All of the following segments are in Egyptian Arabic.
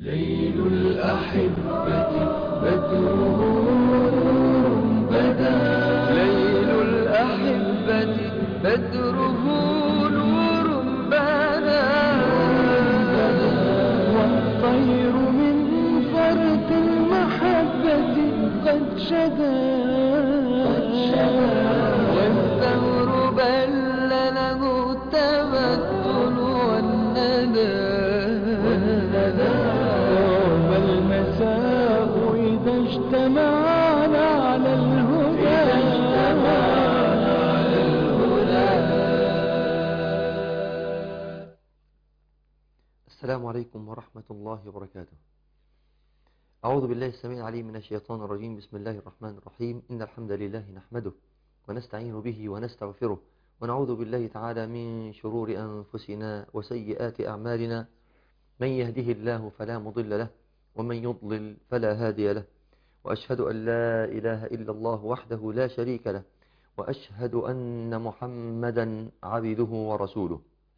ليل الأحبة بدره نور بدا ليل الأحبة بدره نور بدا والطير من فرط المحبة قد شدا والثمر بل له التمثل والندى يوم المساء إذا اجتمعنا على الهدى إذا اجتمعنا على الهدى السلام عليكم ورحمة الله وبركاته أعوذ بالله السميع العليم من الشيطان الرجيم بسم الله الرحمن الرحيم إن الحمد لله نحمده ونستعين به ونستغفره ونعوذ بالله تعالى من شرور أنفسنا وسيئات أعمالنا من يهده الله فلا مضل له ومن يضلل فلا هادي له وأشهد أن لا إله إلا الله وحده لا شريك له وأشهد أن محمدا عبده ورسوله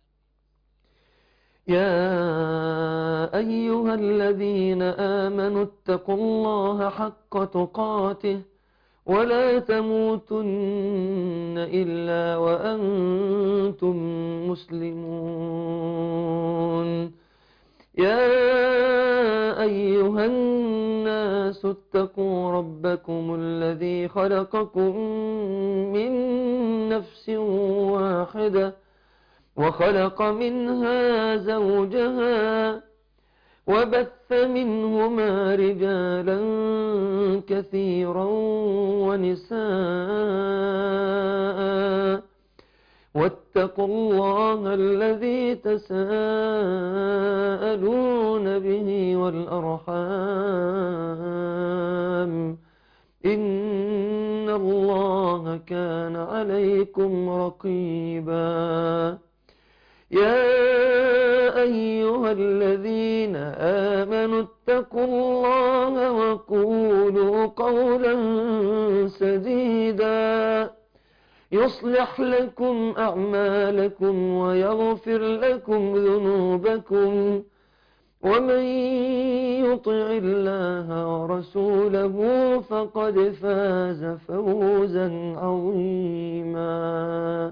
يا أيها الذين آمنوا اتقوا الله حق تقاته ولا تموتن إلا وأنتم مسلمون يا أيها الناس اتقوا ربكم الذي خلقكم من نفس واحدة وخلق منها زوجها وبث منهما رجالا كثيرا ونساء واتقوا الله الذي تساءلون به والأرحام إن الله كان عليكم رقيبا يا أيها الذين آمنوا اتقوا الله وقولوا قولا سديدا يصلح لكم أعمالكم ويغفر لكم ذنوبكم ومن يطع الله ورسوله فقد فاز فوزا عظيما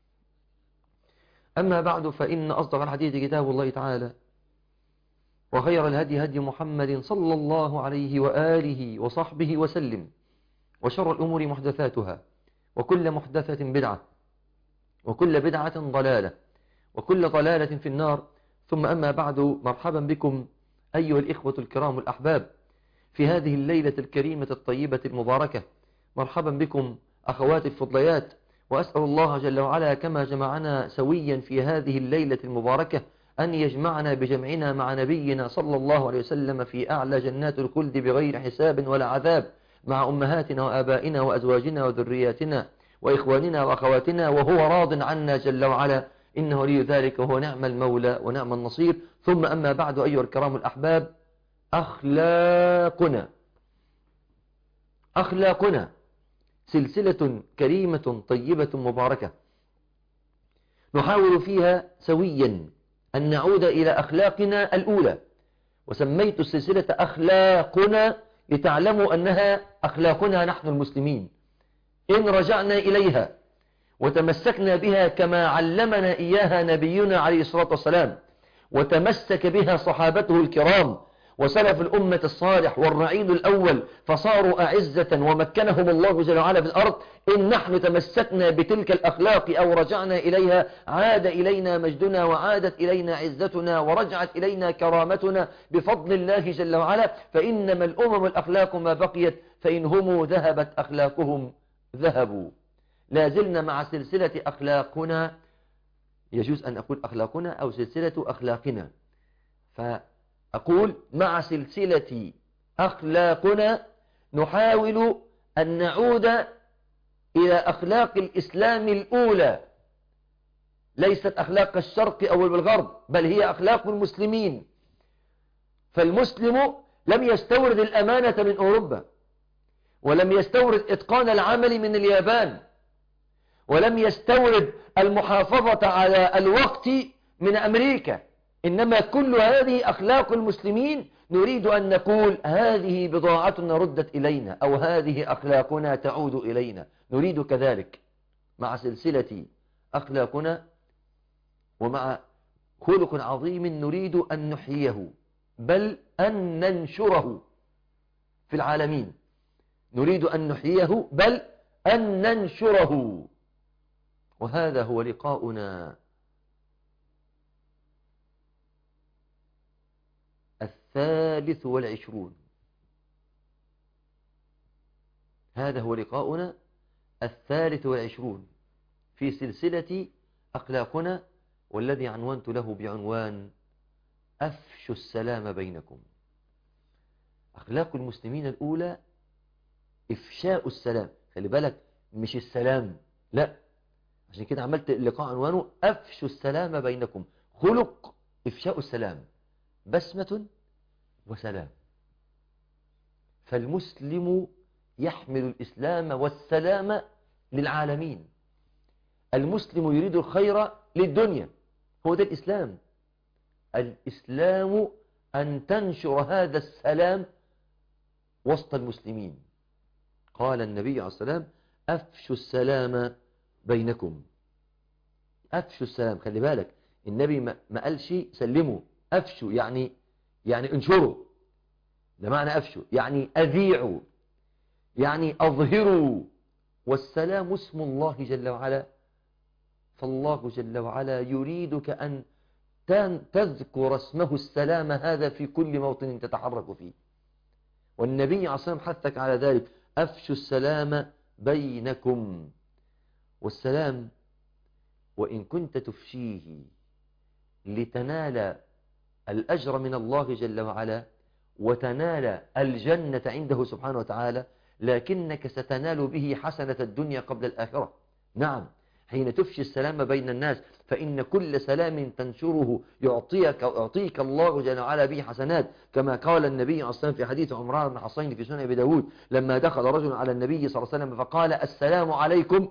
أما بعد فإن أصدق الحديث كتاب الله تعالى وخير الهدي هدي محمد صلى الله عليه وآله وصحبه وسلم وشر الأمور محدثاتها وكل محدثة بدعة وكل بدعة ضلالة وكل ضلالة في النار ثم أما بعد مرحبا بكم أيها الإخوة الكرام الأحباب في هذه الليلة الكريمة الطيبة المباركة مرحبا بكم أخواتي الفضليات وأسأل الله جل وعلا كما جمعنا سويا في هذه الليلة المباركة أن يجمعنا بجمعنا مع نبينا صلى الله عليه وسلم في أعلى جنات الخلد بغير حساب ولا عذاب مع أمهاتنا وآبائنا وأزواجنا وذرياتنا وإخواننا وأخواتنا وهو راض عنا جل وعلا إنه لي ذلك وهو نعم المولى ونعم النصير ثم أما بعد أيها الكرام الأحباب أخلاقنا أخلاقنا سلسلة كريمة طيبة مباركة نحاول فيها سويا أن نعود إلى أخلاقنا الأولى وسميت السلسلة أخلاقنا لتعلموا أنها أخلاقنا نحن المسلمين إن رجعنا إليها وتمسكنا بها كما علمنا إياها نبينا عليه الصلاة والسلام وتمسك بها صحابته الكرام وسلف الأمة الصالح والرعيل الأول فصاروا أعزة ومكنهم الله جل وعلا في الأرض إن نحن تمسكنا بتلك الأخلاق أو رجعنا إليها عاد إلينا مجدنا وعادت إلينا عزتنا ورجعت إلينا كرامتنا بفضل الله جل وعلا فإنما الأمم الأخلاق ما بقيت فإن هم ذهبت أخلاقهم ذهبوا لا زلنا مع سلسلة أخلاقنا يجوز أن أقول أخلاقنا أو سلسلة أخلاقنا فأقول مع سلسلة أخلاقنا نحاول أن نعود إلى أخلاق الإسلام الأولى ليست أخلاق الشرق أو الغرب بل هي أخلاق المسلمين فالمسلم لم يستورد الأمانة من أوروبا ولم يستورد إتقان العمل من اليابان ولم يستورد المحافظة على الوقت من أمريكا إنما كل هذه أخلاق المسلمين نريد أن نقول هذه بضاعتنا ردت إلينا أو هذه أخلاقنا تعود إلينا نريد كذلك مع سلسلة أخلاقنا ومع خلق عظيم نريد أن نحييه بل أن ننشره في العالمين نريد أن نحييه بل أن ننشره وهذا هو لقاؤنا الثالث والعشرون هذا هو لقاؤنا الثالث والعشرون في سلسلة أخلاقنا والذي عنوانت له بعنوان أفشوا السلام بينكم أخلاق المسلمين الأولى إفشاء السلام خلي بالك مش السلام لا عشان كده عملت اللقاء عنوانه أفشوا السلام بينكم خلق إفشاء السلام بسمة وسلام فالمسلم يحمل الإسلام والسلام للعالمين المسلم يريد الخير للدنيا هو ده الإسلام الإسلام أن تنشر هذا السلام وسط المسلمين قال النبي عليه السلام أفشوا السلام بينكم أفشوا السلام خلي بالك النبي ما قالش سلموا أفشوا يعني يعني انشروا ده معنى أفشوا يعني أذيعوا يعني أظهروا والسلام اسم الله جل وعلا فالله جل وعلا يريدك أن تذكر اسمه السلام هذا في كل موطن تتحرك فيه والنبي عليه الصلاة والسلام حثك على ذلك أفشوا السلام بينكم والسلام وإن كنت تفشيه لتنال الأجر من الله جل وعلا وتنال الجنة عنده سبحانه وتعالى لكنك ستنال به حسنة الدنيا قبل الآخرة نعم حين تفشي السلام بين الناس فإن كل سلام تنشره يعطيك, يعطيك الله جل وعلا به حسنات كما قال النبي عليه الصلاة في حديث عمران بن حصين في سنة أبي داود لما دخل رجل على النبي صلى الله عليه وسلم فقال السلام عليكم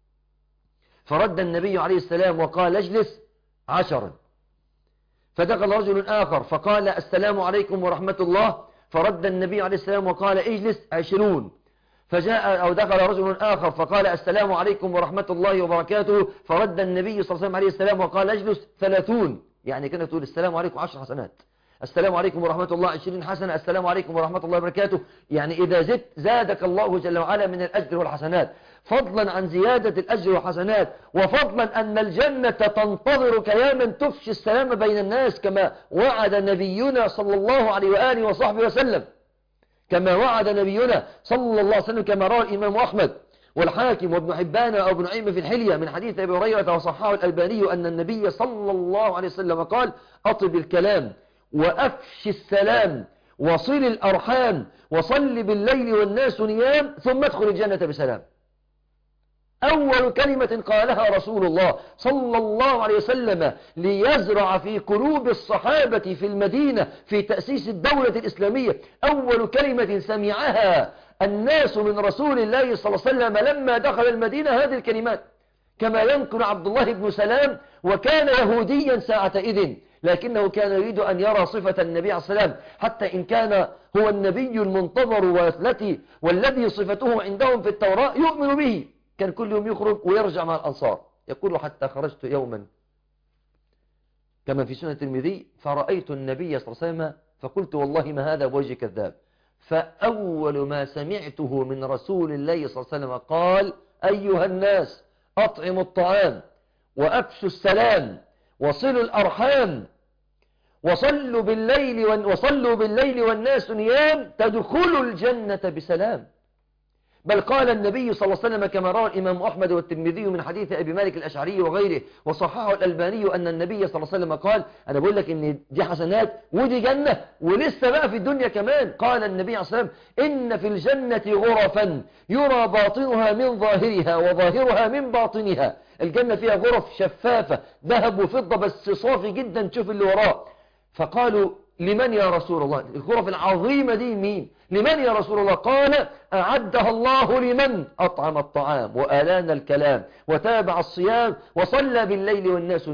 فرد النبي عليه السلام وقال اجلس عشرا فدخل رجل آخر فقال السلام عليكم ورحمة الله فرد النبي عليه السلام وقال اجلس عشرون فجاء أو دخل رجل آخر فقال السلام عليكم ورحمة الله وبركاته فرد النبي صلى الله عليه وسلم عليه السلام وقال اجلس ثلاثون يعني كانت تقول السلام عليكم عشر حسنات السلام عليكم ورحمة الله عشرين حسنة السلام عليكم ورحمة الله وبركاته يعني إذا زدت زادك الله جل وعلا من الأجر والحسنات فضلا عن زيادة الأجر والحسنات وفضلا أن الجنة تنتظرك يا من تفشي السلام بين الناس كما وعد نبينا صلى الله عليه وآله وصحبه وسلم كما وعد نبينا صلى الله عليه وسلم كما روى الإمام أحمد والحاكم وابن حبان أو ابن نعيم في الحلية من حديث أبي هريرة وصححه الألباني أن النبي صلى الله عليه وسلم قال أطب الكلام وأفش السلام وصل الأرحام وصل بالليل والناس نيام ثم ادخل الجنة بسلام أول كلمة قالها رسول الله صلى الله عليه وسلم ليزرع في قلوب الصحابة في المدينة في تأسيس الدولة الإسلامية أول كلمة سمعها الناس من رسول الله صلى الله عليه وسلم لما دخل المدينة هذه الكلمات كما ينقل عبد الله بن سلام وكان يهوديا ساعتئذ لكنه كان يريد أن يرى صفة النبي عليه السلام حتى إن كان هو النبي المنتظر والتي والذي صفته عندهم في التوراة يؤمن به كان كل يوم يخرج ويرجع مع الأنصار يقول حتى خرجت يوما كما في سنة الترمذي فرأيت النبي صلى الله عليه وسلم فقلت والله ما هذا بوجه كذاب فأول ما سمعته من رسول الله صلى الله عليه وسلم قال أيها الناس أطعموا الطعام وأفشوا السلام وصلوا الأرحام وصلوا بالليل وصلوا بالليل والناس نيام تدخلوا الجنة بسلام بل قال النبي صلى الله عليه وسلم كما روى الإمام أحمد والترمذي من حديث أبي مالك الأشعري وغيره وصححه الألباني أن النبي صلى الله عليه وسلم قال أنا بقول لك إن دي حسنات ودي جنة ولسه بقى في الدنيا كمان قال النبي عليه الصلاة والسلام إن في الجنة غرفا يرى باطنها من ظاهرها وظاهرها من باطنها الجنة فيها غرف شفافة ذهب وفضة بس صافي جدا تشوف اللي وراه فقالوا لمن يا رسول الله الغرف العظيمة دي مين لمن يا رسول الله قال أعدها الله لمن أطعم الطعام وآلان الكلام وتابع الصيام وصلى بالليل والناس نيام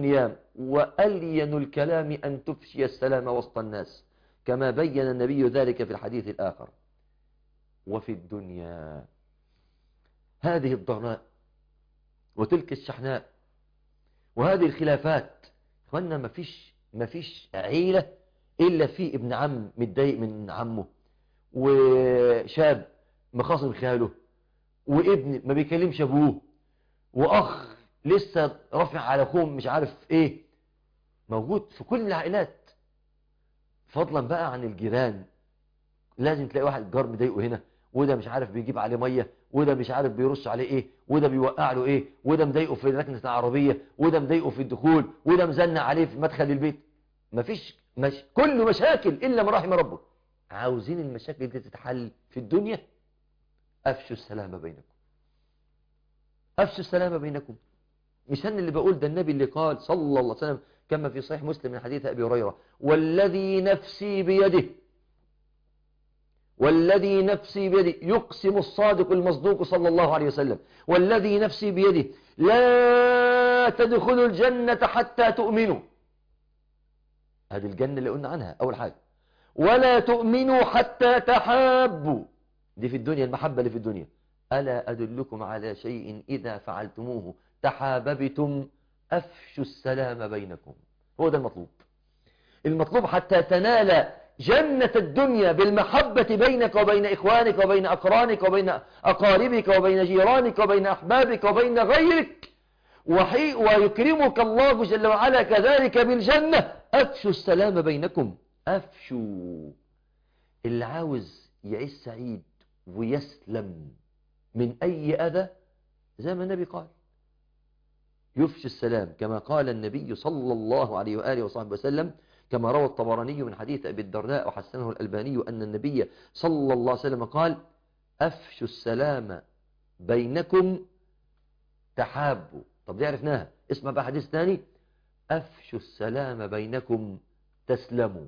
وألين الكلام أن تفشي السلام وسط الناس كما بين النبي ذلك في الحديث الآخر وفي الدنيا هذه الضغناء وتلك الشحناء وهذه الخلافات اخوانا ما فيش ما فيش عيلة إلا في ابن عم متضايق من عمه وشاب مخاصم خاله وابن ما بيكلمش ابوه واخ لسه رافع على اخوه مش عارف ايه موجود في كل العائلات فضلا بقى عن الجيران لازم تلاقي واحد جار مضايقه هنا وده مش عارف بيجيب عليه ميه وده مش عارف بيرش عليه ايه وده بيوقع له ايه وده مضايقه في ركنه العربيه وده مضايقه في الدخول وده مزنق عليه في مدخل البيت مفيش مش كله مشاكل الا ما رحم ربه عاوزين المشاكل دي تتحل في الدنيا افشوا السلام بينكم افشوا السلام بينكم مش انا اللي بقول ده النبي اللي قال صلى الله عليه وسلم كما في صحيح مسلم من حديث ابي هريره والذي نفسي بيده والذي نفسي بيده يقسم الصادق المصدوق صلى الله عليه وسلم والذي نفسي بيده لا تدخلوا الجنة حتى تؤمنوا هذه الجنة اللي قلنا عنها أول حاجة ولا تؤمنوا حتى تحابوا دي في الدنيا المحبة اللي في الدنيا ألا أدلكم على شيء إذا فعلتموه تحاببتم أفشوا السلام بينكم هو ده المطلوب المطلوب حتى تنال جنة الدنيا بالمحبة بينك وبين إخوانك وبين أقرانك وبين أقاربك وبين جيرانك وبين أحبابك وبين غيرك وحي ويكرمك الله جل وعلا كذلك بالجنة أفشوا السلام بينكم أفشوا اللي عاوز يعيش سعيد ويسلم من أي أذى زي ما النبي قال يفشي السلام كما قال النبي صلى الله عليه وآله وصحبه وسلم كما روى الطبراني من حديث أبي الدرداء وحسنه الألباني أن النبي صلى الله عليه وسلم قال أفشوا السلام بينكم تحابوا طب دي عرفناها اسمع بقى حديث ثاني أفشوا السلام بينكم تسلموا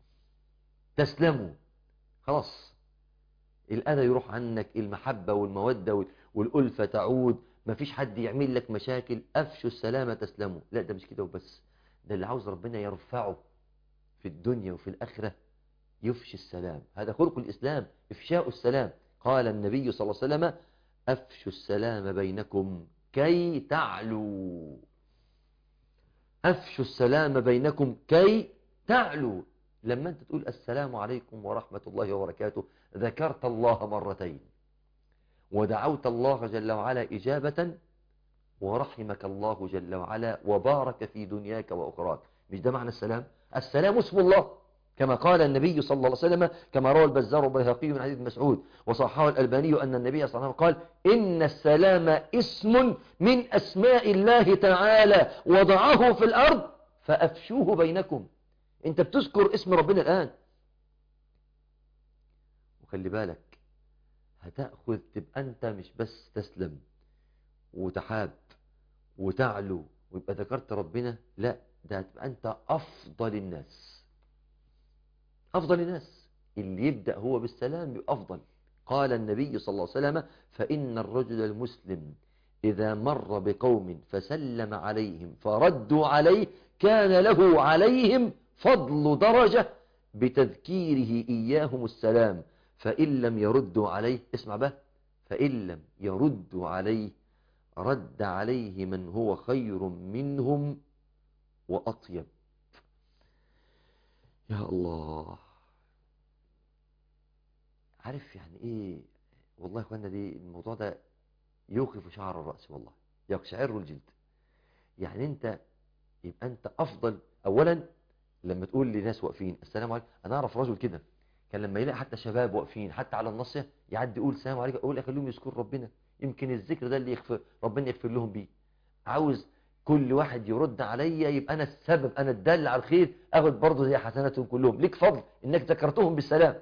تسلموا خلاص الأذى يروح عنك المحبة والمودة والألفة تعود مفيش حد يعمل لك مشاكل أفشوا السلام تسلموا لا ده مش كده وبس ده اللي عاوز ربنا يرفعه في الدنيا وفي الآخرة يفشي السلام هذا خلق الإسلام إفشاء السلام قال النبي صلى الله عليه وسلم أفشوا السلام بينكم كي تعلوا أفشوا السلام بينكم كي تعلوا لما أنت تقول السلام عليكم ورحمة الله وبركاته ذكرت الله مرتين ودعوت الله جل وعلا إجابة ورحمك الله جل وعلا وبارك في دنياك وأخراك مش ده معنى السلام السلام اسم الله كما قال النبي صلى الله عليه وسلم كما روى البزار والبيهقي من حديث مسعود وصححه الألباني أن النبي صلى الله عليه وسلم قال إن السلام اسم من أسماء الله تعالى وضعه في الأرض فأفشوه بينكم انت بتذكر اسم ربنا الآن وخلي بالك هتأخذ تبقى أنت مش بس تسلم وتحاب وتعلو ويبقى ذكرت ربنا لا ده هتبقى أنت أفضل الناس أفضل الناس اللي يبدأ هو بالسلام يبقى أفضل قال النبي صلى الله عليه وسلم فإن الرجل المسلم إذا مر بقوم فسلم عليهم فردوا عليه كان له عليهم فضل درجة بتذكيره إياهم السلام فإن لم يردوا عليه اسمع بقى فإن لم يردوا عليه رد عليه من هو خير منهم وأطيب يا الله عارف يعني ايه والله يا اخوانا دي الموضوع ده يوقف شعر الرأس والله يقشعر الجلد يعني انت يبقى انت افضل اولا لما تقول لناس واقفين السلام عليكم انا اعرف رجل كده كان لما يلاقي حتى شباب واقفين حتى على النصية يعدي يقول السلام عليكم اقول اخليهم يذكروا ربنا يمكن الذكر ده اللي يغفر ربنا يغفر لهم بيه عاوز كل واحد يرد عليا يبقى انا السبب انا الدال على الخير اخد برضه زي حسناتهم كلهم ليك فضل انك ذكرتهم بالسلام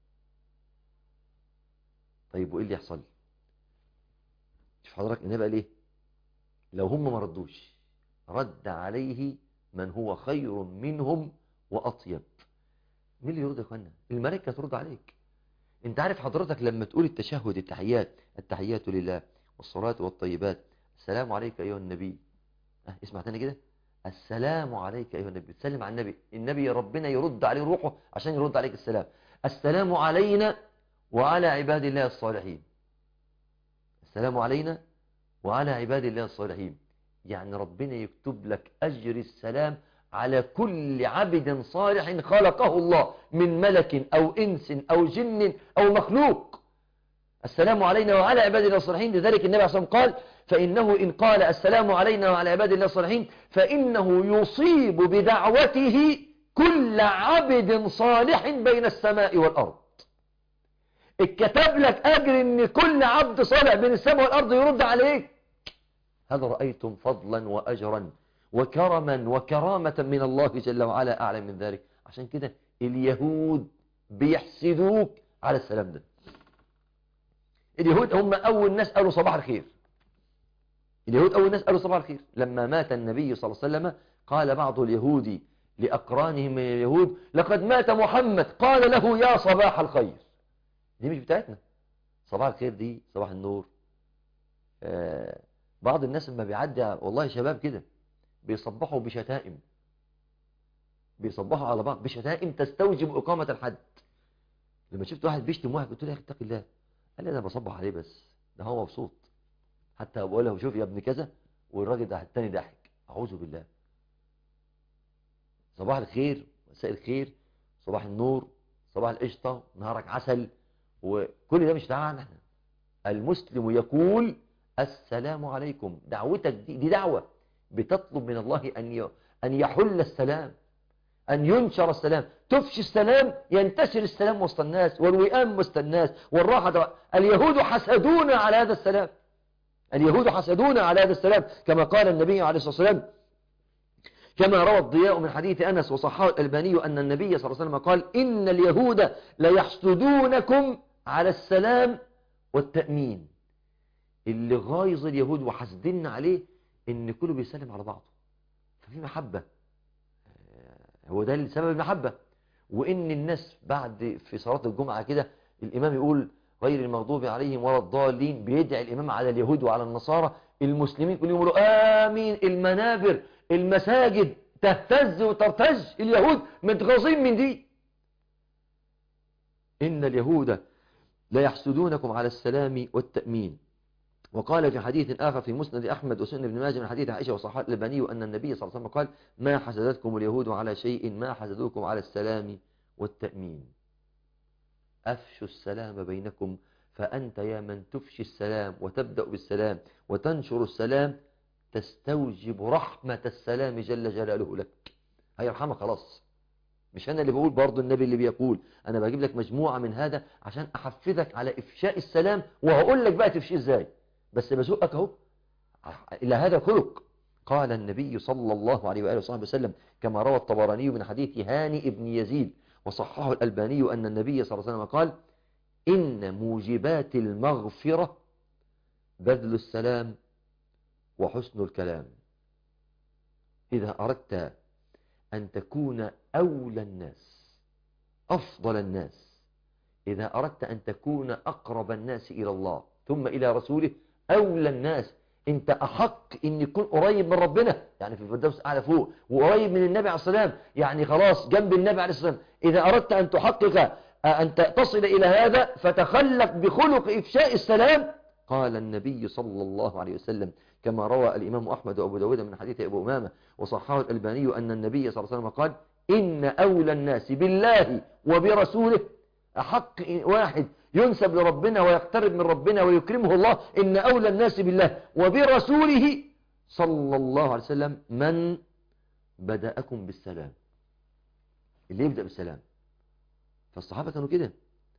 طيب وايه اللي يحصل شوف حضرتك النبي قال ايه لو هم ما ردوش رد عليه من هو خير منهم واطيب مين اللي يرد يا اخوانا الملائكه ترد عليك انت عارف حضرتك لما تقول التشهد التحيات التحيات لله والصلاه والطيبات السلام عليك ايها النبي أه اسمع تاني كده السلام عليك أيها النبي تسلم على النبي النبي ربنا يرد عليه روحه عشان يرد عليك السلام السلام علينا وعلى عباد الله الصالحين السلام علينا وعلى عباد الله الصالحين يعني ربنا يكتب لك أجر السلام على كل عبد صالح خلقه الله من ملك أو إنس أو جن أو مخلوق السلام علينا وعلى عباد الله الصالحين لذلك النبي عليه الصلاة والسلام قال فإنه إن قال السلام علينا وعلى عباد الله الصالحين فإنه يصيب بدعوته كل عبد صالح بين السماء والأرض اتكتب لك أجر أن كل عبد صالح بين السماء والأرض يرد عليك هل رأيتم فضلا وأجرا وكرما وكرامة من الله جل وعلا أعلم من ذلك عشان كده اليهود بيحسدوك على السلام ده اليهود هم أول ناس قالوا صباح الخير اليهود أول ناس قالوا صباح الخير لما مات النبي صلى الله عليه وسلم قال بعض اليهود لأقرانهم من اليهود لقد مات محمد قال له يا صباح الخير دي مش بتاعتنا صباح الخير دي صباح النور آه بعض الناس لما بيعدي والله شباب كده بيصبحوا بشتائم بيصبحوا على بعض بشتائم تستوجب إقامة الحد لما شفت واحد بيشتم واحد قلت له يا اخي اتق الله قال لي انا بصبح عليه بس ده هو مبسوط حتى بقول له شوف يا ابن كذا والراجل ده التاني ضحك اعوذ بالله صباح الخير مساء الخير صباح النور صباح القشطه نهارك عسل وكل ده مش تبعنا احنا المسلم يقول السلام عليكم دعوتك دي, دي دعوه بتطلب من الله ان ان يحل السلام أن ينشر السلام تفشي السلام ينتشر السلام وسط الناس والوئام وسط الناس والراحة اليهود حسدون على هذا السلام اليهود حسدون على هذا السلام كما قال النبي عليه الصلاة والسلام كما روى الضياء من حديث أنس وصححه الألباني أن النبي صلى الله عليه وسلم قال إن اليهود ليحسدونكم على السلام والتأمين اللي غايظ اليهود وحسدين عليه إن كله بيسلم على بعضه ففي محبة هو ده سبب المحبة وإن الناس بعد في صلاة الجمعة كده الإمام يقول غير المغضوب عليهم ولا الضالين بيدعي الإمام على اليهود وعلى النصارى المسلمين كل يوم يقولوا آمين المنابر المساجد تهتز وترتج اليهود متغاظين من دي إن اليهود لا يحسدونكم على السلام والتأمين وقال في حديث آخر في مسند أحمد وسنن ابن ماجه من حديث عائشة وصحاح الألباني أن النبي صلى الله عليه وسلم قال ما حسدتكم اليهود على شيء ما حسدوكم على السلام والتأمين أفشوا السلام بينكم فأنت يا من تفشي السلام وتبدأ بالسلام وتنشر السلام تستوجب رحمة السلام جل جلاله لك هيرحمك خلاص مش أنا اللي بقول برضو النبي اللي بيقول أنا بجيب لك مجموعة من هذا عشان أحفزك على إفشاء السلام وهقول لك بقى تفشيه إزاي بس بسوقك اهو إلى هذا خلق قال النبي صلى الله عليه وآله وصحبه وسلم كما روى الطبراني من حديث هاني ابن يزيد وصححه الألباني أن النبي صلى الله عليه وسلم قال إن موجبات المغفرة بذل السلام وحسن الكلام إذا أردت أن تكون أولى الناس أفضل الناس إذا أردت أن تكون أقرب الناس إلى الله ثم إلى رسوله أولى الناس أنت أحق أن يكون قريب من ربنا يعني في الفردوس أعلى فوق وقريب من النبي عليه الصلاة والسلام يعني خلاص جنب النبي عليه الصلاة والسلام إذا أردت أن تحقق أن تصل إلى هذا فتخلق بخلق إفشاء السلام قال النبي صلى الله عليه وسلم كما روى الإمام أحمد وأبو داود من حديث أبو أمامة وصححه الألباني أن النبي صلى الله عليه وسلم قال إن أولى الناس بالله وبرسوله أحق واحد ينسب لربنا ويقترب من ربنا ويكرمه الله إن أولى الناس بالله وبرسوله صلى الله عليه وسلم من بدأكم بالسلام اللي يبدأ بالسلام فالصحابة كانوا كده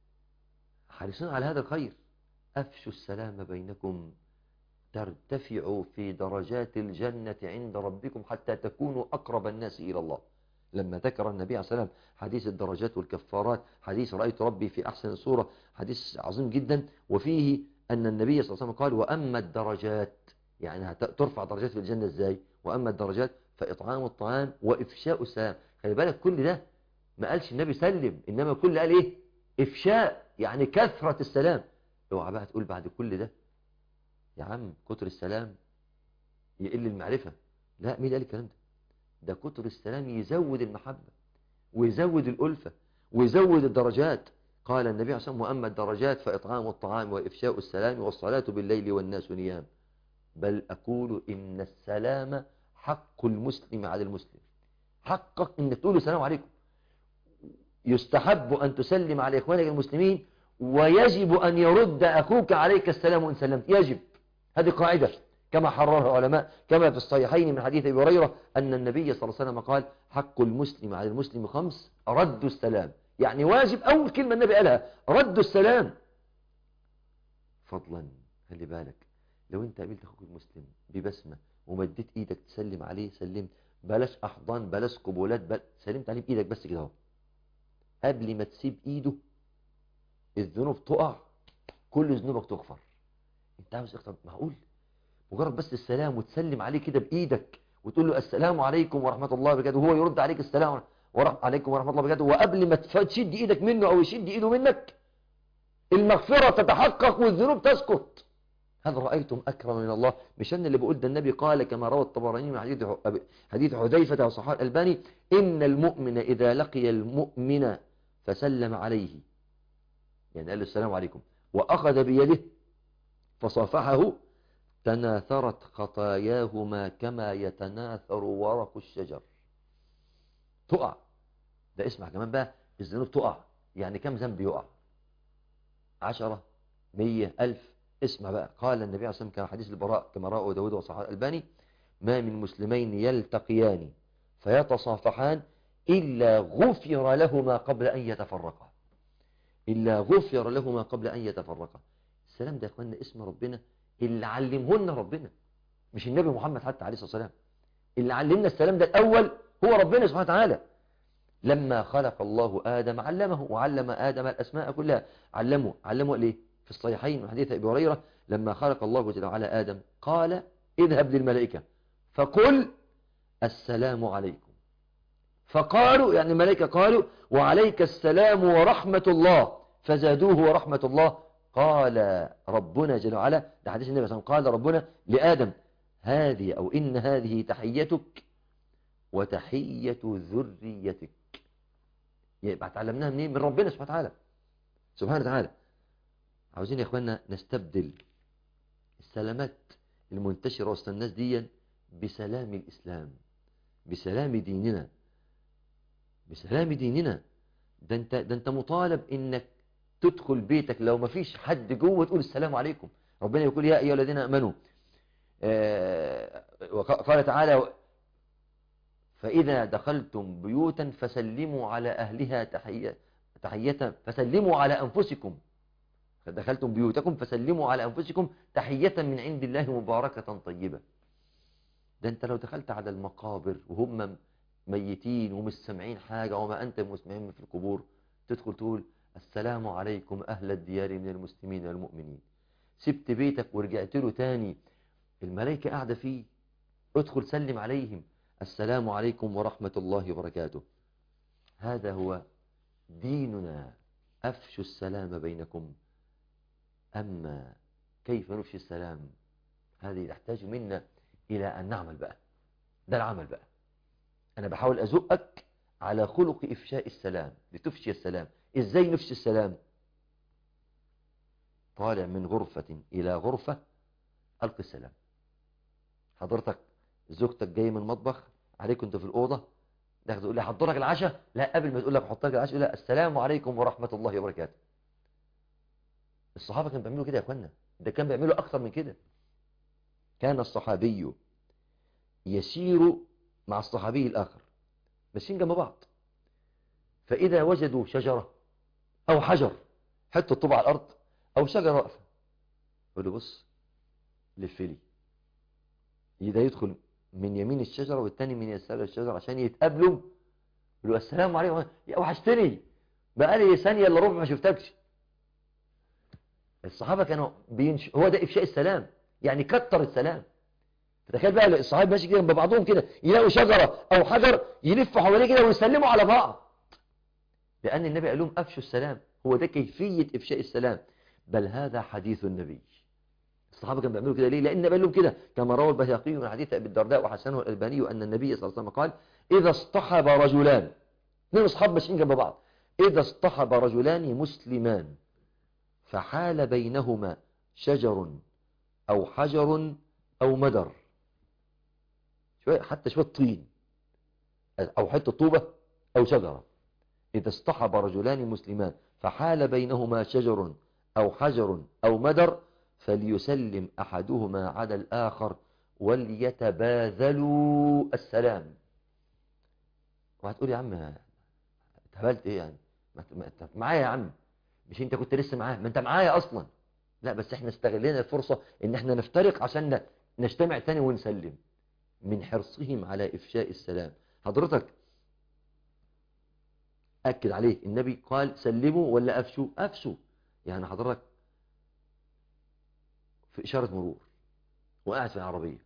حريصين على هذا الخير أفشوا السلام بينكم ترتفعوا في درجات الجنة عند ربكم حتى تكونوا أقرب الناس إلى الله لما ذكر النبي عليه الصلاة والسلام حديث الدرجات والكفارات حديث رأيت ربي في أحسن صورة حديث عظيم جدا وفيه أن النبي صلى الله عليه وسلم قال وأما الدرجات يعني ترفع درجات في الجنة إزاي وأما الدرجات فإطعام الطعام وإفشاء السلام خلي بالك كل ده ما قالش النبي سلم إنما كل قال إيه إفشاء يعني كثرة السلام اوعى بقى تقول بعد كل ده يا عم كتر السلام يقل المعرفة لا مين قال الكلام ده ده كتر السلام يزود المحبة ويزود الألفة ويزود الدرجات قال النبي عليه الصلاة والسلام وأما الدرجات فإطعام الطعام وإفشاء السلام والصلاة بالليل والناس نيام بل أقول إن السلام حق المسلم على المسلم حقك إن تقول السلام عليكم يستحب أن تسلم على إخوانك المسلمين ويجب أن يرد أخوك عليك السلام إن سلمت يجب هذه قاعدة كما حررها العلماء كما في الصحيحين من حديث أبي هريرة أن النبي صلى الله عليه وسلم قال حق المسلم على المسلم خمس رد السلام يعني واجب أول كلمة النبي قالها رد السلام فضلا خلي بالك لو انت قابلت اخوك المسلم ببسمة ومديت ايدك تسلم عليه سلمت بلاش احضان بلاش قبولات بل... سلمت عليه بايدك بس كده اهو قبل ما تسيب ايده الذنوب تقع كل ذنوبك تغفر انت عاوز اختار معقول مجرد بس السلام وتسلم عليه كده بايدك وتقول له السلام عليكم ورحمة الله وبركاته وهو يرد عليك السلام ورحمة عليكم ورحمة الله وبركاته وقبل ما تشد ايدك منه او يشد ايده منك المغفرة تتحقق والذنوب تسقط هل رأيتم أكرم من الله مش أنا اللي بقول ده النبي قال كما روى الطبراني من حديث حديث حذيفة وصحاب الألباني إن المؤمن إذا لقي المؤمن فسلم عليه يعني قال له السلام عليكم وأخذ بيده فصافحه تناثرت خطاياهما كما يتناثر ورق الشجر تقع ده اسمع كمان بقى الذنوب تقع يعني كم ذنب يقع عشرة مية ألف اسمع بقى قال النبي عليه الصلاة والسلام كما حديث البراء كما رأوا داود وصحاب الألباني ما من مسلمين يلتقيان فيتصافحان إلا غفر لهما قبل أن يتفرقا إلا غفر لهما قبل أن يتفرقا السلام ده يا أخوانا اسم ربنا اللي علمهن ربنا مش النبي محمد حتى عليه الصلاة والسلام اللي علمنا السلام ده الأول هو ربنا سبحانه وتعالى لما خلق الله آدم علمه وعلم آدم الأسماء كلها علمه علمه ليه في الصحيحين من حديث أبي هريرة لما خلق الله جل وعلا آدم قال اذهب للملائكة فقل السلام عليكم فقالوا يعني الملائكة قالوا وعليك السلام ورحمة الله فزادوه ورحمة الله قال ربنا جل وعلا ده حديث النبي صلى الله عليه وسلم قال ربنا لآدم هذه أو إن هذه تحيتك وتحية ذريتك يبقى تعلمناها منين من ربنا سبحانه وتعالى سبحانه وتعالى عاوزين يا اخوانا نستبدل السلامات المنتشرة وسط الناس دي بسلام الإسلام بسلام ديننا بسلام ديننا ده انت, ده انت مطالب انك تدخل بيتك لو ما فيش حد جوه تقول السلام عليكم ربنا يقول يا أيها الذين أمنوا آه وقال تعالى فإذا دخلتم بيوتا فسلموا على أهلها تحية, تحية فسلموا على أنفسكم فدخلتم بيوتكم فسلموا على أنفسكم تحية من عند الله مباركة طيبة ده انت لو دخلت على المقابر وهم ميتين ومش سامعين حاجة وما أنت مسمعين في القبور تدخل تقول السلام عليكم أهل الديار من المسلمين والمؤمنين سبت بيتك ورجعت له تاني الملائكة قاعدة فيه ادخل سلم عليهم السلام عليكم ورحمة الله وبركاته هذا هو ديننا أفشوا السلام بينكم أما كيف نفشي السلام هذه تحتاج منا إلى أن نعمل بقى ده العمل بقى أنا بحاول أزقك على خلق إفشاء السلام لتفشي السلام إزاي نفشي السلام طالع من غرفة إلى غرفة ألقي السلام حضرتك زوجتك جاي من المطبخ عليكم انت في الأوضة ده تقول لي حضرك العشاء لا قبل ما تقول لك حضرك العشاء لا السلام عليكم ورحمة الله وبركاته الصحابة كانوا بيعملوا كده يا اخوانا ده كان بيعملوا أكثر من كده كان الصحابي يسير مع الصحابي الآخر ماشيين جنب بعض فإذا وجدوا شجرة أو حجر حتى الطوب على الأرض أو شجرة واقفة يقول له بص لفلي ده يدخل من يمين الشجرة والتاني من يسار الشجرة عشان يتقابلوا يقول له السلام عليكم يا وحشتني بقالي ثانية إلا ربع ما شفتكش الصحابة كانوا بينش... هو ده إفشاء السلام يعني كتر السلام فتخيل بقى الصحابة ماشي كده جنب بعضهم كده يلاقوا شجرة أو حجر يلفوا حواليه كده ويسلموا على بعض لأن النبي قال لهم أفشوا السلام هو ده كيفية إفشاء السلام بل هذا حديث النبي الصحابة كانوا بيعملوا كده ليه لأن قال لهم كده كما روى البيهقي من حديث أبي الدرداء وحسنه الألباني أن النبي صلى الله عليه وسلم قال إذا اصطحب رجلان اثنين أصحاب ماشيين جنب بعض إذا اصطحب رجلان مسلمان فحال بينهما شجر أو حجر أو مدر شوية حتى شوية طين أو حتة طوبة أو شجرة إذا اصطحب رجلان مسلمان فحال بينهما شجر أو حجر أو مدر فليسلم أحدهما على الآخر وليتباذلوا السلام وهتقول يا عم اتهبلت ايه يعني ما ما انت معايا يا عم مش انت كنت لسه معايا ما انت معايا اصلا لا بس احنا استغلينا الفرصة ان احنا نفترق عشان نجتمع تاني ونسلم من حرصهم على افشاء السلام حضرتك اكد عليه النبي قال سلموا ولا افشوا افشوا يعني حضرتك في اشارة مرور وقاعد في العربية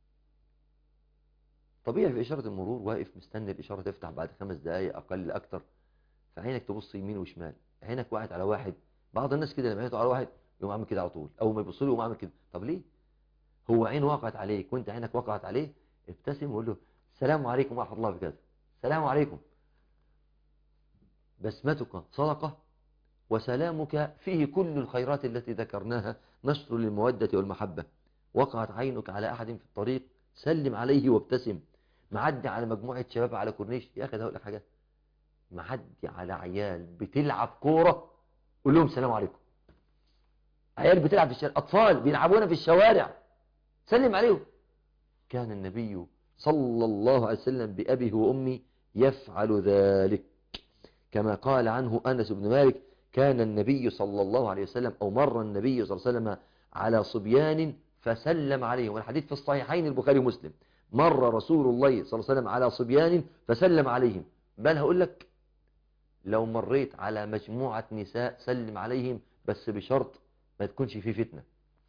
طبيعي في إشارة المرور واقف مستني الإشارة تفتح بعد خمس دقايق أقل أكتر فعينك تبص يمين وشمال عينك وقعت على واحد بعض الناس كده لما يقعد على واحد يقوم عامل كده على طول أول ما يبص له يقوم عامل كده طب ليه هو عين وقعت عليك وانت عينك وقعت عليه ابتسم وقول له السلام عليكم ورحمة الله وبركاته السلام عليكم بسمتك صدقة وسلامك فيه كل الخيرات التي ذكرناها نشر للمودة والمحبة وقعت عينك على أحد في الطريق سلم عليه وابتسم معدي على مجموعة شباب على كورنيش يا أخي ده هقول لك حاجة معدي على عيال بتلعب كورة قول لهم السلام عليكم عيال بتلعب في الشارع أطفال بيلعبون في الشوارع سلم عليهم كان النبي صلى الله عليه وسلم بأبيه وأمي يفعل ذلك كما قال عنه أنس بن مالك كان النبي صلى الله عليه وسلم أو مر النبي صلى الله عليه وسلم على صبيان فسلم عليهم والحديث في الصحيحين البخاري ومسلم مر رسول الله صلى الله عليه وسلم على صبيان فسلم عليهم بل هقول لك لو مريت على مجموعة نساء سلم عليهم بس بشرط ما تكونش في فتنة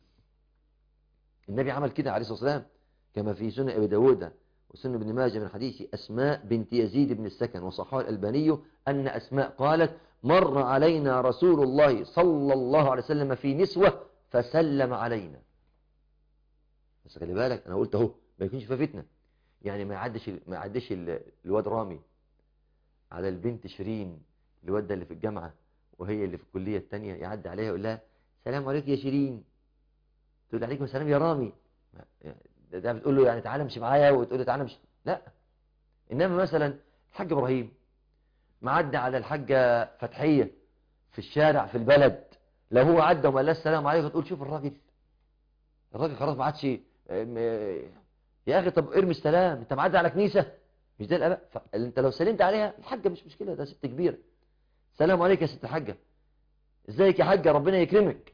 النبي عمل كده عليه الصلاة والسلام كما في سنة أبي داود وسنة ابن ماجه من حديث أسماء بنت يزيد بن السكن وصحاه الألباني أن أسماء قالت مر علينا رسول الله صلى الله عليه وسلم في نسوة فسلم علينا بس خلي بالك أنا قلت أهو ما يكونش فيها فتنة يعني ما يعدش ما يعدش الواد رامي على البنت شيرين الواد اللي في الجامعة وهي اللي في الكلية التانية يعدي عليها يقول لها سلام عليك يا شيرين تقول عليكم السلام يا رامي ده, ده بتقول له يعني تعالى امشي معايا وتقول له تعالى امشي لا انما مثلا الحاج ابراهيم معدي على الحاجة فتحية في الشارع في البلد لو هو عدى وما قال السلام عليكم تقول شوف الراجل الراجل خلاص ما عادش يا اخي طب ارمي السلام انت معدي على كنيسة مش ده الاباء فانت لو سلمت عليها الحاجة مش مشكلة ده ست كبيرة سلام عليك يا ست الحاجة ازيك يا حاجة ربنا يكرمك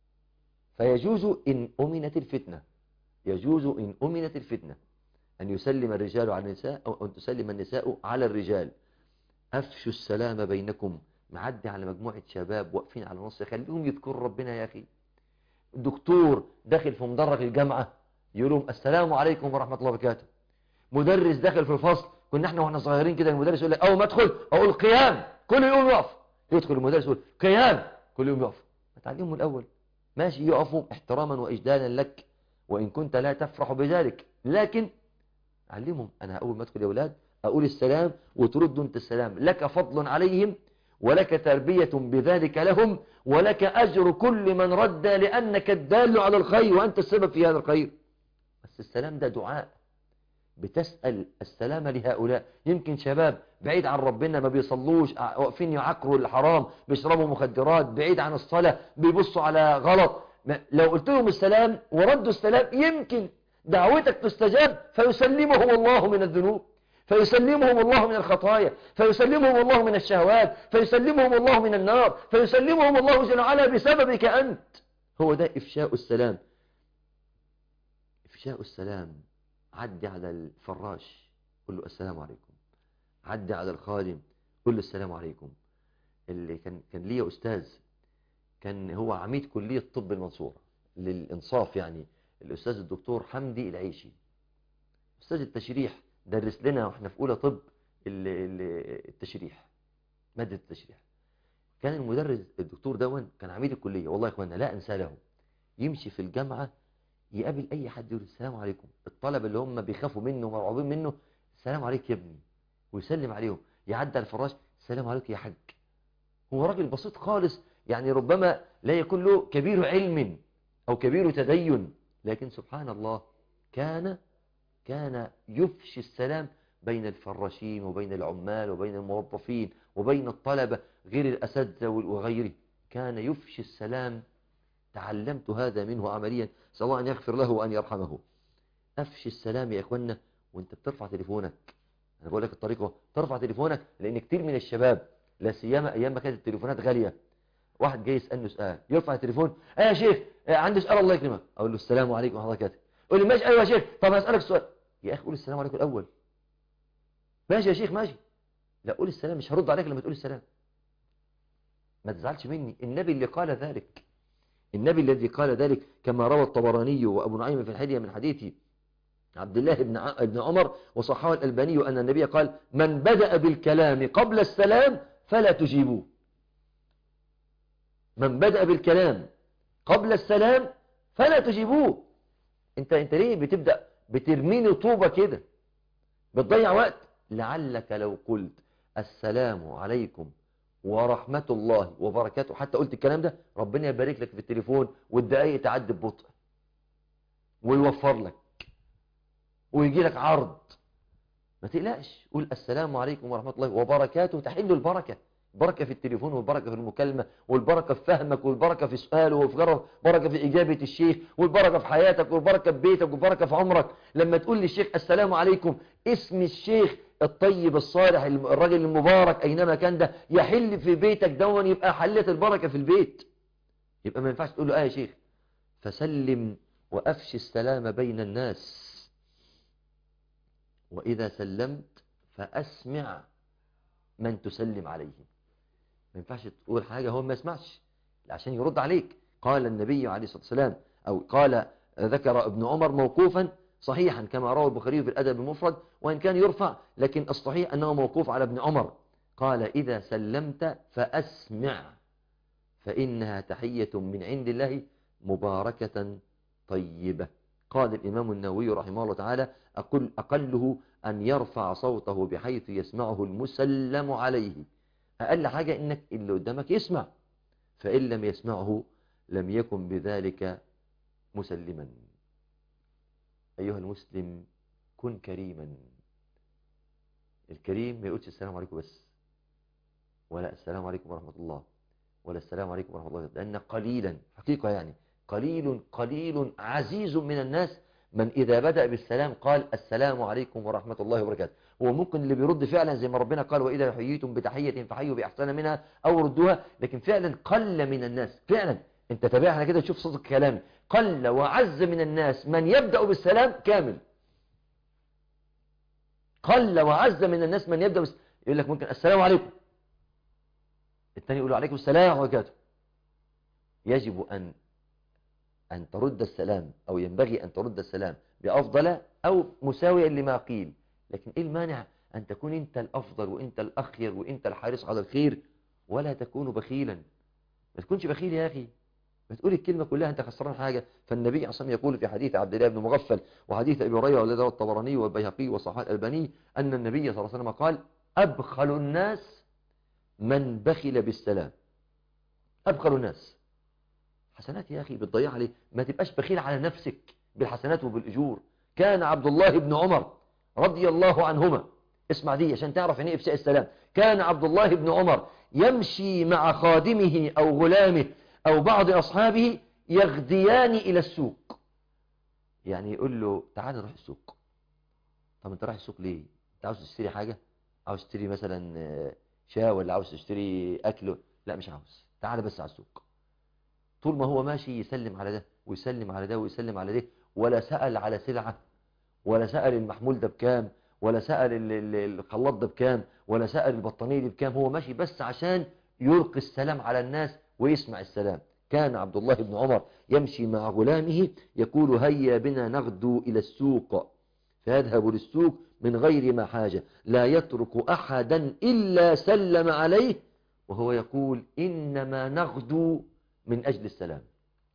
فيجوز ان امنت الفتنة يجوز ان امنت الفتنة ان يسلم الرجال على النساء او ان تسلم النساء على الرجال افشوا السلام بينكم معدي على مجموعة شباب واقفين على نص خليهم يذكروا ربنا يا اخي دكتور داخل في مدرج الجامعة يقول لهم السلام عليكم ورحمة الله وبركاته مدرس داخل في الفصل كنا احنا واحنا صغيرين كده المدرس يقول لك اول ما ادخل اقول قيام كل يوم يقف يدخل المدرس يقول قيام كل يوم يقف ما تعلمهم الاول ماشي يقفوا احتراما واجلالا لك وان كنت لا تفرح بذلك لكن علمهم انا اول ما ادخل يا اولاد اقول السلام وتردوا انت السلام لك فضل عليهم ولك تربية بذلك لهم ولك أجر كل من رد لأنك الدال على الخير وأنت السبب في هذا الخير بس السلام ده دعاء بتسأل السلام لهؤلاء يمكن شباب بعيد عن ربنا ما بيصلوش واقفين يعقروا الحرام بيشربوا مخدرات بعيد عن الصلاة بيبصوا على غلط لو قلت لهم السلام وردوا السلام يمكن دعوتك تستجاب فيسلمهم الله من الذنوب فيسلمهم الله من الخطايا فيسلمهم الله من الشهوات فيسلمهم الله من النار فيسلمهم الله جل وعلا بسببك أنت هو ده إفشاء السلام إفشاء السلام عدي على الفراش قل له السلام عليكم عدي على الخادم قل له السلام عليكم اللي كان كان ليا أستاذ كان هو عميد كلية طب المنصورة للإنصاف يعني الأستاذ الدكتور حمدي العيشي أستاذ التشريح درس لنا واحنا في اولى طب التشريح مادة التشريح كان المدرس الدكتور دون كان عميد الكلية والله يا اخوانا لا انسى له يمشي في الجامعة يقابل أي حد يقول السلام عليكم الطلبة اللي هم بيخافوا منه ومرعوبين منه السلام عليك يا ابني ويسلم عليهم يعدي على الفراش السلام عليك يا حاج هو راجل بسيط خالص يعني ربما لا يكون له كبير علم أو كبير تدين لكن سبحان الله كان كان يفشي السلام بين الفراشين وبين العمال وبين الموظفين وبين الطلبة غير الأساتذة وغيره كان يفشي السلام تعلمت هذا منه عمليا سواء أن يغفر له وأن يرحمه أفشي السلام يا إخوانا وانت بترفع تليفونك أنا بقول لك الطريقة ترفع تليفونك لأن كتير من الشباب لا سيما أيام ما كانت التليفونات غالية واحد جاي يسألني سؤال يرفع التليفون ايه يا شيخ آه عندي سؤال الله يكرمك اقول له السلام عليكم ورحمه الله وبركاته يقول لي ماشي ايوه يا شيخ طب هسألك سؤال يا اخي قول السلام عليكم الاول ماشي يا شيخ ماشي لا قول السلام مش هرد عليك لما تقول السلام ما تزعلش مني النبي اللي قال ذلك النبي الذي قال ذلك كما روى الطبراني وابو نعيم في الحلية من حديث عبد الله بن ابن عمر وصححه الألباني أن النبي قال من بدأ بالكلام قبل السلام فلا تجيبوه من بدأ بالكلام قبل السلام فلا تجيبوه انت انت ليه بتبدأ بترميني طوبة كده بتضيع وقت لعلك لو قلت السلام عليكم ورحمة الله وبركاته حتى قلت الكلام ده ربنا يبارك لك في التليفون والدقايق تعدي ببطء ويوفر لك ويجي لك عرض ما تقلقش قول السلام عليكم ورحمة الله وبركاته تحل البركة بركة في التليفون والبركة في المكالمة والبركة في فهمك والبركة في سؤاله والبركة في إجابة الشيخ والبركة في حياتك والبركة في بيتك والبركة في عمرك لما تقول للشيخ السلام عليكم اسم الشيخ الطيب الصالح الراجل المبارك أينما كان ده يحل في بيتك دون يبقى حلت البركة في البيت يبقى ما ينفعش تقول له آه يا شيخ فسلم وأفشي السلام بين الناس وإذا سلمت فأسمع من تسلم عليه ما ينفعش تقول حاجة هو ما يسمعش عشان يرد عليك قال النبي عليه الصلاة والسلام أو قال ذكر ابن عمر موقوفا صحيحا كما روى البخاري في الأدب المفرد وإن كان يرفع لكن الصحيح أنه موقوف على ابن عمر قال إذا سلمت فأسمع فإنها تحية من عند الله مباركة طيبة قال الإمام النووي رحمه الله تعالى أقل أقله أن يرفع صوته بحيث يسمعه المسلم عليه أقل حاجة إنك اللي قدامك يسمع فإن لم يسمعه لم يكن بذلك مسلما أيها المسلم كن كريما الكريم ما يقولش السلام عليكم بس ولا السلام عليكم ورحمة الله ولا السلام عليكم ورحمة الله لأن قليلا حقيقة يعني قليل قليل عزيز من الناس من إذا بدأ بالسلام قال السلام عليكم ورحمة الله وبركاته هو ممكن اللي بيرد فعلا زي ما ربنا قال وإذا حييتم بتحية فحيوا بأحسن منها أو ردوها لكن فعلا قل من الناس فعلا انت تابعنا كده تشوف صوت الكلام قل وعز من الناس من يبدأ بالسلام كامل قل وعز من الناس من يبدأ بالسلام يقول لك ممكن السلام عليكم الثاني يقول عليكم السلام وبركاته يجب أن أن ترد السلام أو ينبغي أن ترد السلام بأفضل أو مساويا لما قيل لكن إيه المانع أن تكون أنت الأفضل وأنت الأخير وأنت الحارس على الخير ولا تكون بخيلا ما تكونش بخيل يا أخي ما تقول الكلمة كلها أنت خسران حاجة فالنبي عصام يقول في حديث عبد الله بن مغفل وحديث أبي هريرة والذي رواه الطبراني والبيهقي والصحاح الألباني أن النبي صلى الله عليه وسلم قال أبخل الناس من بخل بالسلام أبخل الناس حسنات يا أخي بتضيع عليه ما تبقاش بخيل على نفسك بالحسنات وبالأجور كان عبد الله بن عمر رضي الله عنهما اسمع دي عشان تعرف يعني ايه افشاء السلام كان عبد الله بن عمر يمشي مع خادمه أو غلامه أو بعض أصحابه يغديان إلى السوق يعني يقول له تعال نروح السوق طب انت رايح السوق ليه انت عاوز تشتري حاجة عاوز تشتري مثلا شاي ولا عاوز تشتري أكل لا مش عاوز تعال بس على السوق طول ما هو ماشي يسلم على ده ويسلم على ده ويسلم على ده ولا سأل على سلعة ولا سأل المحمول ده بكام ولا سأل الخلاط ده بكام ولا سأل البطانية دي بكام هو ماشي بس عشان يلقي السلام على الناس ويسمع السلام كان عبد الله بن عمر يمشي مع غلامه يقول هيا بنا نغدو إلى السوق فيذهب للسوق من غير ما حاجة لا يترك أحدا إلا سلم عليه وهو يقول إنما نغدو من أجل السلام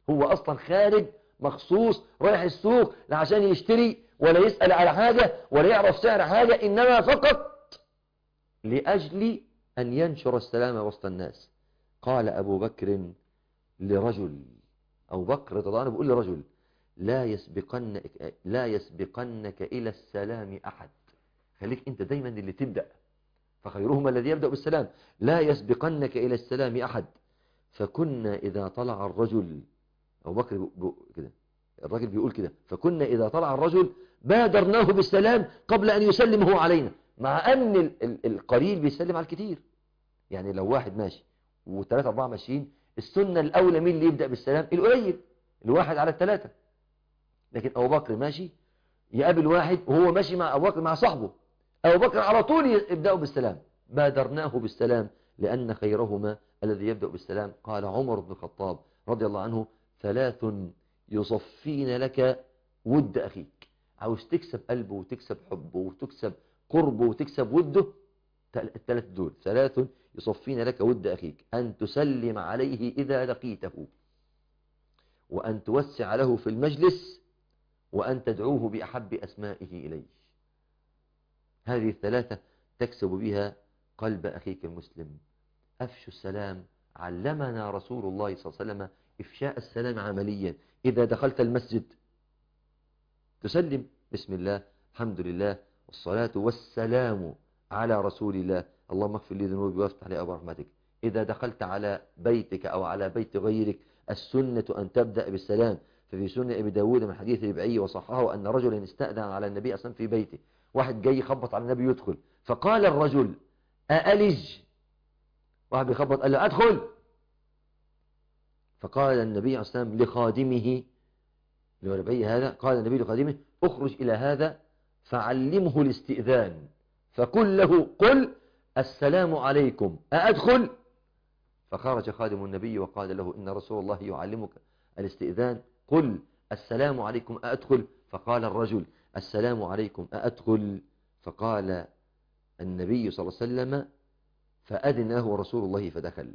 هو أصلا خارج مخصوص رايح السوق لا عشان يشتري ولا يسأل على حاجة ولا يعرف سعر حاجة إنما فقط لأجل أن ينشر السلام وسط الناس قال أبو بكر لرجل أبو بكر رضي الله عنه بيقول لرجل لا يسبقنك لا يسبقنك إلى السلام أحد خليك أنت دايما اللي تبدأ فخيرهما الذي يبدأ بالسلام لا يسبقنك إلى السلام أحد فكنا إذا طلع الرجل أبو بكر بي- بي- كده الراجل بيقول كده فكنا إذا طلع الرجل بادرناه بالسلام قبل أن يسلم هو علينا مع أن ال- ال- القليل بيسلم على الكتير يعني لو واحد ماشي وثلاثة أربعة ماشيين السنة الأولى مين اللي يبدأ بالسلام القليل الواحد على الثلاثة لكن أبو بكر ماشي يقابل واحد وهو ماشي مع أبو بكر مع صاحبه أبو بكر على طول يبدأوا بالسلام بادرناه بالسلام لأن خيرهما الذي يبدأ بالسلام قال عمر بن الخطاب رضي الله عنه ثلاث يصفين لك ود أخيك عاوز تكسب قلبه وتكسب حبه وتكسب قربه وتكسب وده تل- الثلاث دول ثلاث يصفين لك ود أخيك أن تسلم عليه إذا لقيته وأن توسع له في المجلس وأن تدعوه بأحب أسمائه إليه هذه الثلاثة تكسب بها قلب أخيك المسلم أفشوا السلام علمنا رسول الله صلى الله عليه وسلم إفشاء السلام عمليا إذا دخلت المسجد تسلم بسم الله الحمد لله والصلاة والسلام على رسول الله اللهم اغفر لي ذنوبي وافتح لي أبواب رحمتك إذا دخلت على بيتك أو على بيت غيرك السنة أن تبدأ بالسلام ففي سنة أبي داود من حديث ربعي وصححه أن رجلا استأذن على النبي أصلا في بيته واحد جاي يخبط على النبي يدخل فقال الرجل أألج واحد بيخبط قال له أدخل فقال النبي عليه الصلاة والسلام لخادمه اللي هو ربعي هذا قال النبي لخادمه اخرج إلى هذا فعلمه الاستئذان فقل له قل السلام عليكم أأدخل فخرج خادم النبي وقال له إن رسول الله يعلمك الاستئذان قل السلام عليكم أأدخل فقال الرجل السلام عليكم أأدخل فقال النبي صلى الله عليه وسلم فأذنه رسول الله فدخل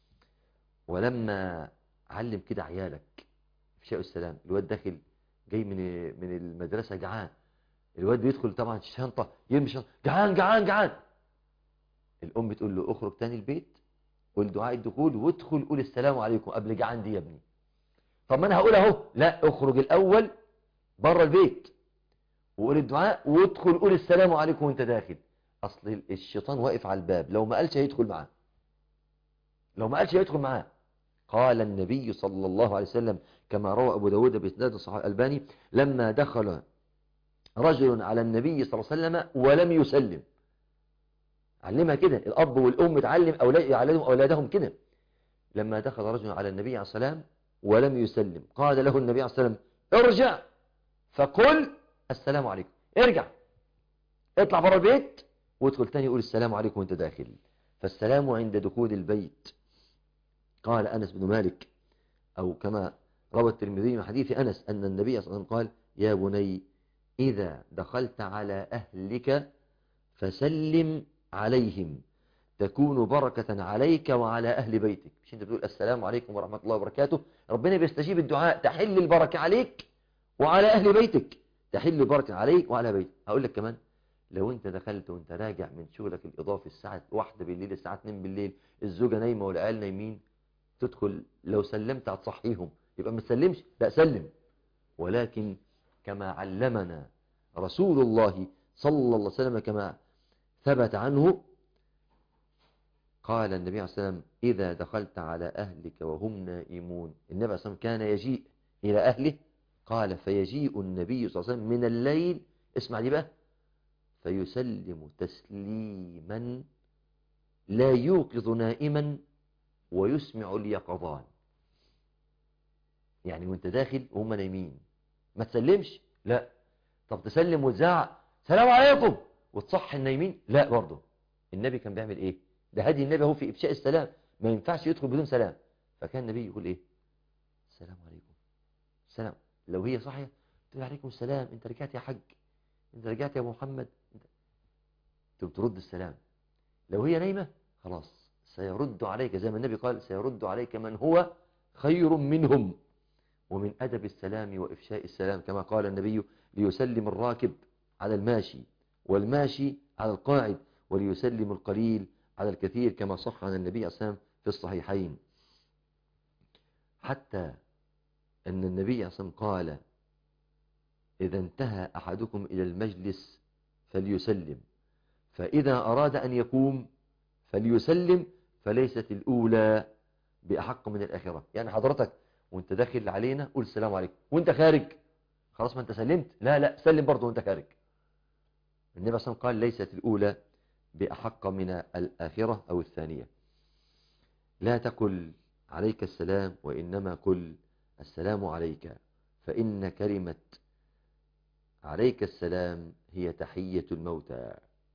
ولما علم كده عيالك إفشاء السلام الواد داخل جاي من من المدرسة جعان الواد بيدخل طبعا شنطة يرمي شنطة جعان جعان جعان الأم بتقول له اخرج تاني البيت قول دعاء الدخول وادخل قول السلام عليكم قبل جعان دي يا ابني طب ما انا هقول اهو لا اخرج الاول بره البيت وقول الدعاء وادخل قول السلام عليكم وانت داخل اصل الشيطان واقف على الباب لو ما قالش هيدخل معاه لو ما قالش هيدخل معاه قال النبي صلى الله عليه وسلم كما روى ابو داود باسناد صحيح الالباني لما دخل رجل على النبي صلى الله عليه وسلم ولم يسلم علمها كده الاب والام تعلم اولاد يعلموا اولادهم كده لما دخل رجل على النبي عليه السلام ولم يسلم قال له النبي عليه السلام ارجع فقل السلام عليكم ارجع اطلع بره البيت وادخل تاني يقول السلام عليكم وانت داخل فالسلام عند دخول البيت قال أنس بن مالك أو كما روى الترمذي من حديث أنس أن النبي صلى الله عليه وسلم قال يا بني إذا دخلت على أهلك فسلم عليهم تكون بركة عليك وعلى أهل بيتك مش أنت بتقول السلام عليكم ورحمة الله وبركاته ربنا بيستجيب الدعاء تحل البركة عليك وعلى أهل بيتك تحل البركة عليك وعلى بيتك هقول لك كمان لو انت دخلت وانت راجع من شغلك الإضافي الساعة واحدة بالليل الساعة 2 بالليل الزوجة نايمة والعيال نايمين تدخل لو سلمت هتصحيهم يبقى ما تسلمش لا سلم ولكن كما علمنا رسول الله صلى الله عليه وسلم كما ثبت عنه قال النبي عليه الصلاة والسلام إذا دخلت على أهلك وهم نائمون النبي عليه الصلاة والسلام كان يجيء إلى أهله قال فيجيء النبي صلى الله عليه وسلم من الليل اسمع دي بقى فيسلم تسليما لا يوقظ نائما ويسمع اليقظان يعني وانت داخل وهم نايمين ما تسلمش لا طب تسلم وتزعق سلام عليكم وتصح النايمين لا برضه النبي كان بيعمل ايه ده هدي النبي هو في افشاء السلام ما ينفعش يدخل بدون سلام فكان النبي يقول ايه السلام عليكم السلام لو هي صاحيه تقول عليكم السلام انت رجعت يا حج انت رجعت يا محمد انت تقوم ترد السلام لو هي نايمه خلاص سيرد عليك زي ما النبي قال سيرد عليك من هو خير منهم ومن أدب السلام وإفشاء السلام كما قال النبي ليسلم الراكب على الماشي والماشي على القاعد وليسلم القليل على الكثير كما صح عن النبي صلى الله عليه وسلم في الصحيحين حتى أن النبي صلى الله عليه وسلم قال إذا انتهى أحدكم إلى المجلس فليسلم فإذا أراد أن يقوم فليسلم فليست الأولى بأحق من الآخرة يعني حضرتك وانت داخل علينا قول السلام عليكم وانت خارج خلاص ما انت سلمت لا لا سلم برضه وانت خارج النبي صلى الله عليه وسلم قال ليست الأولى بأحق من الآخرة أو الثانية لا تقل عليك السلام وإنما قل السلام عليك فإن كلمة عليك السلام هي تحية الموتى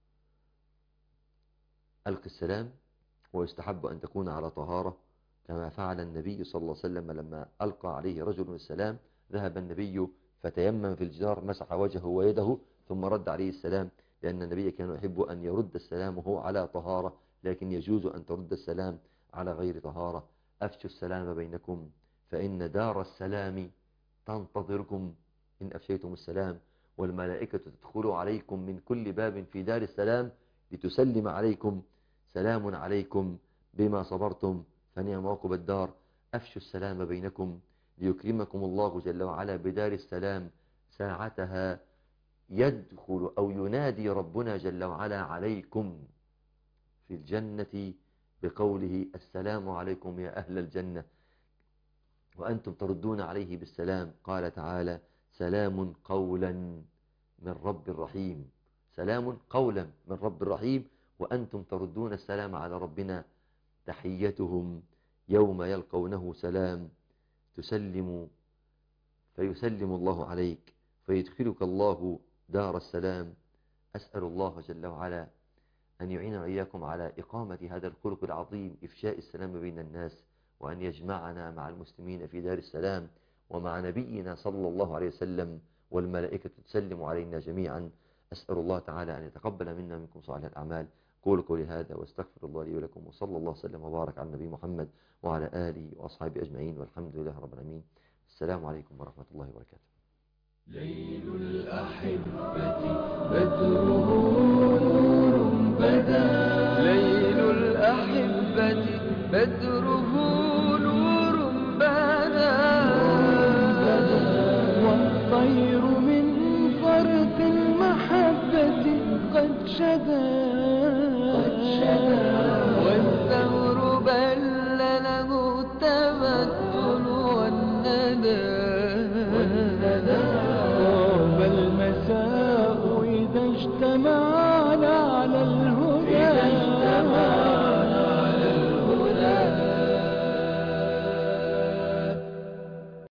ألق السلام ويستحب أن تكون على طهارة كما فعل النبي صلى الله عليه وسلم لما ألقى عليه رجل السلام ذهب النبي فتيمم في الجدار مسح وجهه ويده ثم رد عليه السلام لأن النبي كان يحب أن يرد السلام وهو على طهارة لكن يجوز أن ترد السلام على غير طهارة أفشوا السلام بينكم فإن دار السلام تنتظركم إن أفشيتم السلام والملائكة تدخل عليكم من كل باب في دار السلام لتسلم عليكم سلام عليكم بما صبرتم فنعم عقب الدار أفشوا السلام بينكم ليكرمكم الله جل وعلا بدار السلام ساعتها يدخل أو ينادي ربنا جل وعلا عليكم في الجنة بقوله السلام عليكم يا أهل الجنة وأنتم تردون عليه بالسلام قال تعالى سلام قولا من رب الرحيم سلام قولا من رب الرحيم وأنتم تردون السلام على ربنا تحيتهم يوم يلقونه سلام تسلم فيسلم الله عليك فيدخلك الله دار السلام أسأل الله جل وعلا أن يعين وإياكم على إقامة هذا الخلق العظيم إفشاء السلام بين الناس وأن يجمعنا مع المسلمين في دار السلام ومع نبينا صلى الله عليه وسلم والملائكة تسلم علينا جميعا أسأل الله تعالى أن يتقبل منا منكم صالح الأعمال قولوا قولي هذا واستغفر الله لي ولكم وصلى الله وسلم وبارك على النبي محمد وعلى آله وأصحابه أجمعين والحمد لله رب العالمين السلام عليكم ورحمة الله وبركاته ليل الأحبة بدره نور بدا ليل الأحبة بدره